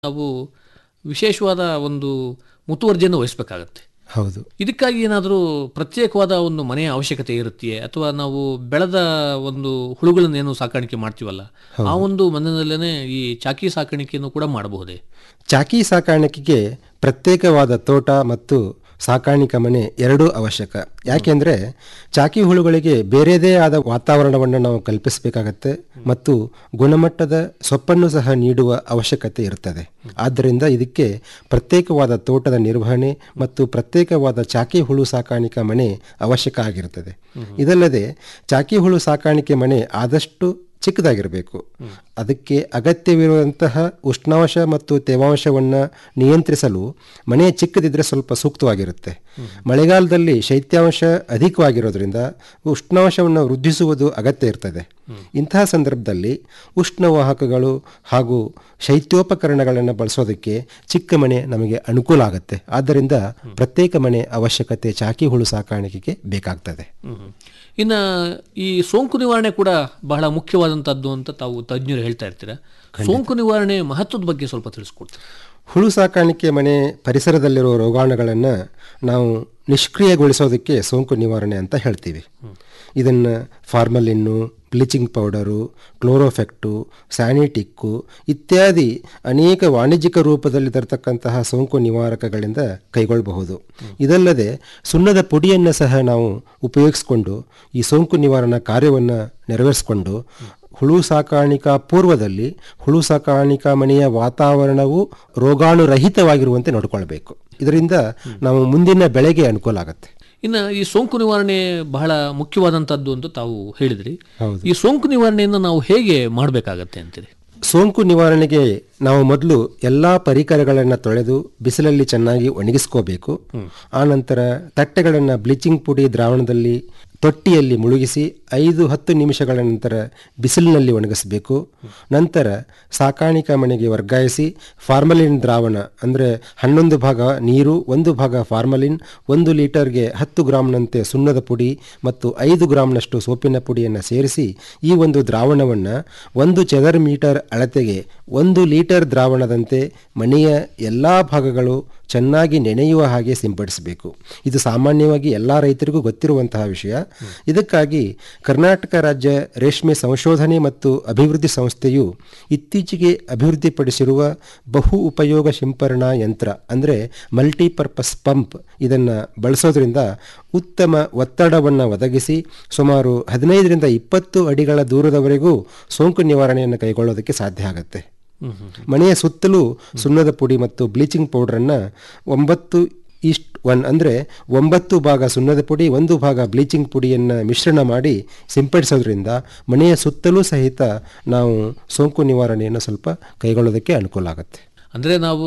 ನಾವು ವಿಶೇಷವಾದ ಒಂದು ಮುತುವರ್ಜಿಯನ್ನು ವಹಿಸಬೇಕಾಗತ್ತೆ ಹೌದು ಇದಕ್ಕಾಗಿ ಏನಾದರೂ ಪ್ರತ್ಯೇಕವಾದ ಒಂದು ಮನೆಯ ಅವಶ್ಯಕತೆ ಇರುತ್ತೆಯೇ ಅಥವಾ ನಾವು ಬೆಳೆದ ಒಂದು ಹುಳುಗಳನ್ನೇನು ಸಾಕಾಣಿಕೆ ಮಾಡ್ತೀವಲ್ಲ ಆ ಒಂದು ಮನೆಯಲ್ಲೇ ಈ ಚಾಕಿ ಸಾಕಾಣಿಕೆಯನ್ನು ಕೂಡ ಮಾಡಬಹುದೇ ಚಾಕಿ ಸಾಕಾಣಿಕೆಗೆ ಪ್ರತ್ಯೇಕವಾದ ತೋಟ ಮತ್ತು ಸಾಕಾಣಿಕಾ ಮನೆ ಎರಡೂ ಅವಶ್ಯಕ ಯಾಕೆಂದರೆ ಚಾಕಿ ಹುಳುಗಳಿಗೆ ಬೇರೆದೇ ಆದ ವಾತಾವರಣವನ್ನು ನಾವು ಕಲ್ಪಿಸಬೇಕಾಗತ್ತೆ ಮತ್ತು ಗುಣಮಟ್ಟದ ಸೊಪ್ಪನ್ನು ಸಹ ನೀಡುವ ಅವಶ್ಯಕತೆ ಇರುತ್ತದೆ ಆದ್ದರಿಂದ ಇದಕ್ಕೆ ಪ್ರತ್ಯೇಕವಾದ ತೋಟದ ನಿರ್ವಹಣೆ ಮತ್ತು ಪ್ರತ್ಯೇಕವಾದ ಚಾಕಿ ಹುಳು ಸಾಕಾಣಿಕಾ ಮನೆ ಅವಶ್ಯಕ ಆಗಿರುತ್ತದೆ ಇದಲ್ಲದೆ ಚಾಕಿ ಹುಳು ಸಾಕಾಣಿಕೆ ಮನೆ ಆದಷ್ಟು ಚಿಕ್ಕದಾಗಿರಬೇಕು ಅದಕ್ಕೆ ಅಗತ್ಯವಿರುವಂತಹ ಉಷ್ಣಾಂಶ ಮತ್ತು ತೇವಾಂಶವನ್ನು ನಿಯಂತ್ರಿಸಲು ಮನೆ ಚಿಕ್ಕದಿದ್ರೆ ಸ್ವಲ್ಪ ಸೂಕ್ತವಾಗಿರುತ್ತೆ ಮಳೆಗಾಲದಲ್ಲಿ ಶೈತ್ಯಾಂಶ ಅಧಿಕವಾಗಿರೋದ್ರಿಂದ ಉಷ್ಣಾಂಶವನ್ನು ವೃದ್ಧಿಸುವುದು ಅಗತ್ಯ ಇರ್ತದೆ ಇಂತಹ ಸಂದರ್ಭದಲ್ಲಿ ಉಷ್ಣವಾಹಕಗಳು ಹಾಗೂ ಶೈತ್ಯೋಪಕರಣಗಳನ್ನು ಬಳಸೋದಕ್ಕೆ ಚಿಕ್ಕ ಮನೆ ನಮಗೆ ಅನುಕೂಲ ಆಗುತ್ತೆ ಆದ್ದರಿಂದ ಪ್ರತ್ಯೇಕ ಮನೆ ಅವಶ್ಯಕತೆ ಚಾಕಿ ಹುಳು ಸಾಕಾಣಿಕೆಗೆ ಬೇಕಾಗ್ತದೆ ಇನ್ನು ಈ ಸೋಂಕು ನಿವಾರಣೆ ಕೂಡ ಬಹಳ ಮುಖ್ಯವಾದಂಥದ್ದು ಅಂತ ತಾವು ತಜ್ಞರು ಹೇಳ್ತಾ ಇರ್ತೀರಾ ಸೋಂಕು ನಿವಾರಣೆ ಮಹತ್ವದ ಬಗ್ಗೆ ಸ್ವಲ್ಪ ತಿಳಿಸ್ಕೊಡ್ತೀರಾ ಹುಳು ಸಾಕಾಣಿಕೆ ಮನೆ ಪರಿಸರದಲ್ಲಿರುವ ರೋಗಾಣುಗಳನ್ನು ನಾವು ನಿಷ್ಕ್ರಿಯಗೊಳಿಸೋದಕ್ಕೆ ಸೋಂಕು ನಿವಾರಣೆ ಅಂತ ಹೇಳ್ತೀವಿ ಇದನ್ನು ಫಾರ್ಮಲಿನ್ನು ಬ್ಲೀಚಿಂಗ್ ಪೌಡರು ಕ್ಲೋರೋಫೆಕ್ಟು ಸ್ಯಾನಿಟಿಕ್ಕು ಇತ್ಯಾದಿ ಅನೇಕ ವಾಣಿಜ್ಯಿಕ ರೂಪದಲ್ಲಿ ತರತಕ್ಕಂತಹ ಸೋಂಕು ನಿವಾರಕಗಳಿಂದ ಕೈಗೊಳ್ಳಬಹುದು ಇದಲ್ಲದೆ ಸುಣ್ಣದ ಪುಡಿಯನ್ನು ಸಹ ನಾವು ಉಪಯೋಗಿಸಿಕೊಂಡು ಈ ಸೋಂಕು ನಿವಾರಣಾ ಕಾರ್ಯವನ್ನು ನೆರವೇರಿಸಿಕೊಂಡು ಹುಳು ಸಾಕಾಣಿಕಾ ಪೂರ್ವದಲ್ಲಿ ಹುಳು ಸಾಕಾಣಿಕಾ ಮನೆಯ ವಾತಾವರಣವು ರೋಗಾಣುರಹಿತವಾಗಿರುವಂತೆ ನೋಡಿಕೊಳ್ಬೇಕು ಇದರಿಂದ ನಾವು ಮುಂದಿನ ಬೆಳೆಗೆ ಅನುಕೂಲ ಆಗುತ್ತೆ ಇನ್ನು ಈ ಸೋಂಕು ನಿವಾರಣೆ ಬಹಳ ಮುಖ್ಯವಾದಂಥದ್ದು ಅಂತ ತಾವು ಹೇಳಿದ್ರಿ ಹೌದು. ಈ ಸೋಂಕು ನಿವಾರಣೆಯನ್ನು ನಾವು ಹೇಗೆ ಮಾಡಬೇಕಾಗತ್ತೆ ಅಂತೀರಿ ಸೋಂಕು ನಿವಾರಣೆಗೆ ನಾವು ಮೊದಲು ಎಲ್ಲ ಪರಿಕರಗಳನ್ನು ತೊಳೆದು ಬಿಸಿಲಲ್ಲಿ ಚೆನ್ನಾಗಿ ಒಣಗಿಸ್ಕೋಬೇಕು ಆನಂತರ ತಟ್ಟೆಗಳನ್ನು ಬ್ಲೀಚಿಂಗ್ ಪುಡಿ ದ್ರಾವಣದಲ್ಲಿ ತೊಟ್ಟಿಯಲ್ಲಿ ಮುಳುಗಿಸಿ ಐದು ಹತ್ತು ನಿಮಿಷಗಳ ನಂತರ ಬಿಸಿಲಿನಲ್ಲಿ ಒಣಗಿಸಬೇಕು ನಂತರ ಸಾಕಾಣಿಕಾ ಮನೆಗೆ ವರ್ಗಾಯಿಸಿ ಫಾರ್ಮಲಿನ್ ದ್ರಾವಣ ಅಂದರೆ ಹನ್ನೊಂದು ಭಾಗ ನೀರು ಒಂದು ಭಾಗ ಫಾರ್ಮಲಿನ್ ಒಂದು ಲೀಟರ್ಗೆ ಹತ್ತು ಗ್ರಾಮ್ನಂತೆ ಸುಣ್ಣದ ಪುಡಿ ಮತ್ತು ಐದು ಗ್ರಾಮ್ನಷ್ಟು ಸೋಪಿನ ಪುಡಿಯನ್ನು ಸೇರಿಸಿ ಈ ಒಂದು ದ್ರಾವಣವನ್ನು ಒಂದು ಚದರ ಮೀಟರ್ ಅಳತೆಗೆ ಒಂದು ಲೀಟರ್ ದ್ರಾವಣದಂತೆ ಮನೆಯ ಎಲ್ಲ ಭಾಗಗಳು ಚೆನ್ನಾಗಿ ನೆನೆಯುವ ಹಾಗೆ ಸಿಂಪಡಿಸಬೇಕು ಇದು ಸಾಮಾನ್ಯವಾಗಿ ಎಲ್ಲ ರೈತರಿಗೂ ಗೊತ್ತಿರುವಂತಹ ವಿಷಯ ಇದಕ್ಕಾಗಿ ಕರ್ನಾಟಕ ರಾಜ್ಯ ರೇಷ್ಮೆ ಸಂಶೋಧನೆ ಮತ್ತು ಅಭಿವೃದ್ಧಿ ಸಂಸ್ಥೆಯು ಇತ್ತೀಚೆಗೆ ಅಭಿವೃದ್ಧಿಪಡಿಸಿರುವ ಬಹು ಉಪಯೋಗ ಸಿಂಪರಣಾ ಯಂತ್ರ ಅಂದರೆ ಮಲ್ಟಿಪರ್ಪಸ್ ಪಂಪ್ ಇದನ್ನು ಬಳಸೋದ್ರಿಂದ ಉತ್ತಮ ಒತ್ತಡವನ್ನು ಒದಗಿಸಿ ಸುಮಾರು ಹದಿನೈದರಿಂದ ಇಪ್ಪತ್ತು ಅಡಿಗಳ ದೂರದವರೆಗೂ ಸೋಂಕು ನಿವಾರಣೆಯನ್ನು ಕೈಗೊಳ್ಳೋದಕ್ಕೆ ಸಾಧ್ಯ ಆಗುತ್ತೆ ಮನೆಯ ಸುತ್ತಲೂ ಸುಣ್ಣದ ಪುಡಿ ಮತ್ತು ಬ್ಲೀಚಿಂಗ್ ಪೌಡ್ರನ್ನು ಒಂಬತ್ತು ಇಸ್ಟ್ ಒನ್ ಅಂದರೆ ಒಂಬತ್ತು ಭಾಗ ಸುಣ್ಣದ ಪುಡಿ ಒಂದು ಭಾಗ ಬ್ಲೀಚಿಂಗ್ ಪುಡಿಯನ್ನು ಮಿಶ್ರಣ ಮಾಡಿ ಸಿಂಪಡಿಸೋದ್ರಿಂದ ಮನೆಯ ಸುತ್ತಲೂ ಸಹಿತ ನಾವು ಸೋಂಕು ನಿವಾರಣೆಯನ್ನು ಸ್ವಲ್ಪ ಕೈಗೊಳ್ಳೋದಕ್ಕೆ ಅನುಕೂಲ ಆಗುತ್ತೆ ಅಂದರೆ ನಾವು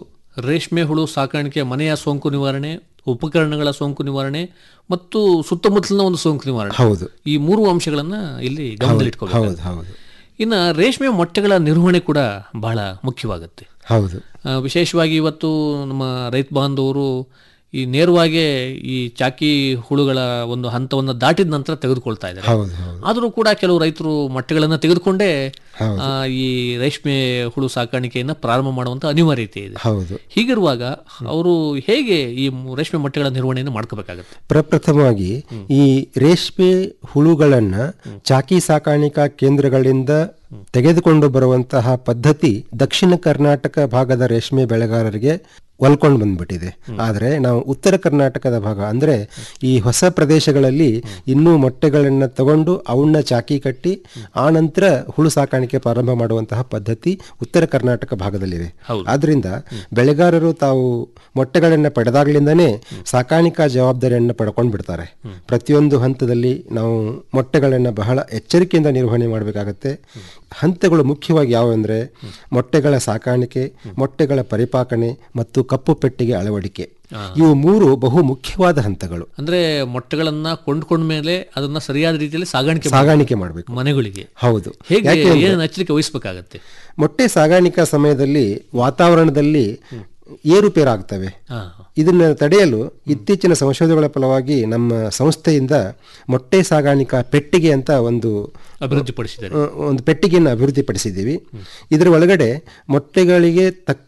ರೇಷ್ಮೆ ಹುಳು ಸಾಕಾಣಿಕೆ ಮನೆಯ ಸೋಂಕು ನಿವಾರಣೆ ಉಪಕರಣಗಳ ಸೋಂಕು ನಿವಾರಣೆ ಮತ್ತು ಸುತ್ತಮುತ್ತಲಿನ ಒಂದು ಸೋಂಕು ನಿವಾರಣೆ ಹೌದು ಈ ಮೂರು ಅಂಶಗಳನ್ನ ಇಲ್ಲಿ ಗಮನದಲ್ಲಿಟ್ಕೋಬೇಕು ಹೌದು ಹೌದು ಇನ್ನು ರೇಷ್ಮೆ ಮೊಟ್ಟೆಗಳ ನಿರ್ವಹಣೆ ಕೂಡ ಬಹಳ ಮುಖ್ಯವಾಗುತ್ತೆ ಹೌದು ಆ, ವಿಶೇಷವಾಗಿ ಇವತ್ತು ನಮ್ಮ ರೈತ ಬಾಂಧವರು ಈ ನೇರವಾಗಿ ಈ ಚಾಕಿ ಹುಳುಗಳ ಒಂದು ಹಂತವನ್ನು ದಾಟಿದ ನಂತರ ತೆಗೆದುಕೊಳ್ತಾ ಇದ್ದಾರೆ ಹೌದು ಹೌದು ಆದರೂ ಕೂಡ ಕೆಲವು ರೈತರು ಮೊಟ್ಟೆಗಳನ್ನು ತೆಗೆದುಕೊಂಡೇ ಆ, ಈ ರೇಷ್ಮೆ ಹುಳು ಸಾಕಾಣಿಕೆಯನ್ನು ಪ್ರಾರಂಭ ಮಾಡುವಂತ ಅನಿವಾರ್ಯತೆ ಇದೆ ಹೌದು ಹೀಗಿರುವಾಗ ಅವರು ಹೇಗೆ ಈ ಮು- ರೇಷ್ಮೆ ಮೊಟ್ಟೆಗಳ ನಿರ್ವಹಣೆಯನ್ನು ಮಾಡ್ಕೋಬೇಕಾಗತ್ತೆ ಪ್ರಪ್ರಥಮವಾಗಿ ಈ ರೇಷ್ಮೆ ಹುಳುಗಳನ್ನು ಚಾಕಿ ಸಾಕಾಣಿಕಾ ಕೇಂದ್ರಗಳಿಂದ ತೆಗೆದುಕೊಂಡು ಬರುವಂತಹ ಪದ್ಧತಿ ದಕ್ಷಿಣ ಕರ್ನಾಟಕ ಭಾಗದ ರೇಷ್ಮೆ ಬೆಳೆಗಾರರಿಗೆ ಒಲ್ಕೊಂಡು ಬಂದ್ಬಿಟ್ಟಿದೆ ಆದರೆ ನಾವು ಉತ್ತರ ಕರ್ನಾಟಕದ ಭಾಗ ಅಂದರೆ ಈ ಹೊಸ ಪ್ರದೇಶಗಳಲ್ಲಿ ಇನ್ನೂ ಮೊಟ್ಟೆಗಳನ್ನು ತಗೊಂಡು ಅವನ್ನ ಚಾಕಿ ಕಟ್ಟಿ ಆ ನಂತರ ಹುಳು ಸಾಕಾಣಿಕೆ ಪ್ರಾರಂಭ ಮಾಡುವಂತಹ ಪದ್ಧತಿ ಉತ್ತರ ಕರ್ನಾಟಕ ಭಾಗದಲ್ಲಿದೆ ಆದ್ರಿಂದ ಬೆಳೆಗಾರರು ತಾವು ಮೊಟ್ಟೆಗಳನ್ನು ಪಡೆದಾಗ್ಲಿಂದನೇ ಸಾಕಾಣಿಕಾ ಜವಾಬ್ದಾರಿಯನ್ನು ಪಡ್ಕೊಂಡು ಬಿಡ್ತಾರೆ ಪ್ರತಿಯೊಂದು ಹಂತದಲ್ಲಿ ನಾವು ಮೊಟ್ಟೆಗಳನ್ನು ಬಹಳ ಎಚ್ಚರಿಕೆಯಿಂದ ನಿರ್ವಹಣೆ ಮಾಡಬೇಕಾಗತ್ತೆ ಹಂತಗಳು ಮುಖ್ಯವಾಗಿ ಯಾವುವೆಂದರೆ ಮೊಟ್ಟೆಗಳ ಸಾಕಾಣಿಕೆ ಮೊಟ್ಟೆಗಳ ಪರಿಪಾಕಣೆ ಮತ್ತು ಕಪ್ಪು ಪೆಟ್ಟಿಗೆ ಅಳವಡಿಕೆ ಇವು ಮೂರು ಬಹು ಮುಖ್ಯವಾದ ಹಂತಗಳು ಅಂದ್ರೆ ಮೊಟ್ಟೆಗಳನ್ನ ಕೊಂಡ್ಕೊಂಡ ಮೇಲೆ ಅದನ್ನ ಸರಿಯಾದ ರೀತಿಯಲ್ಲಿ ಸಾಗಾಣಿಕೆ ಮಾಡ್ಬೇಕು ಸಾಗಾಣಿಕೆ ಮಾಡಬೇಕು ಮನೆಗಳಿಗೆ ಹೌದು ಹೇಗೆ ಏನು ಎಚ್ಚರಿಕೆ ವಹಿಸಬೇಕಾಗತ್ತೆ ಮೊಟ್ಟೆ ಸಾಗಾಣಿಕಾ ಸಮಯದಲ್ಲಿ ವಾತಾವರಣದಲ್ಲಿ ಏರುಪೇರಾಗ್ತವೆ ಹಾ ಇದನ್ನು ತಡೆಯಲು ಇತ್ತೀಚಿನ ಸಂಶೋಧನೆಗಳ ಫಲವಾಗಿ ನಮ್ಮ ಸಂಸ್ಥೆಯಿಂದ ಮೊಟ್ಟೆ ಸಾಗಾಣಿಕಾ ಪೆಟ್ಟಿಗೆ ಅಂತ ಒಂದು ಅಭಿವೃದ್ಧಿಪಡಿಸಿದ್ದಾರೆ ಅಹ್, ಒಂದು ಪೆಟ್ಟಿಗೆಯನ್ನು ಅಭಿವೃದ್ಧಿಪಡಿಸಿದ್ದೀವಿ ಇದರ ಒಳಗಡೆ ಮೊಟ್ಟೆಗಳಿಗೆ ತಕ್ಕ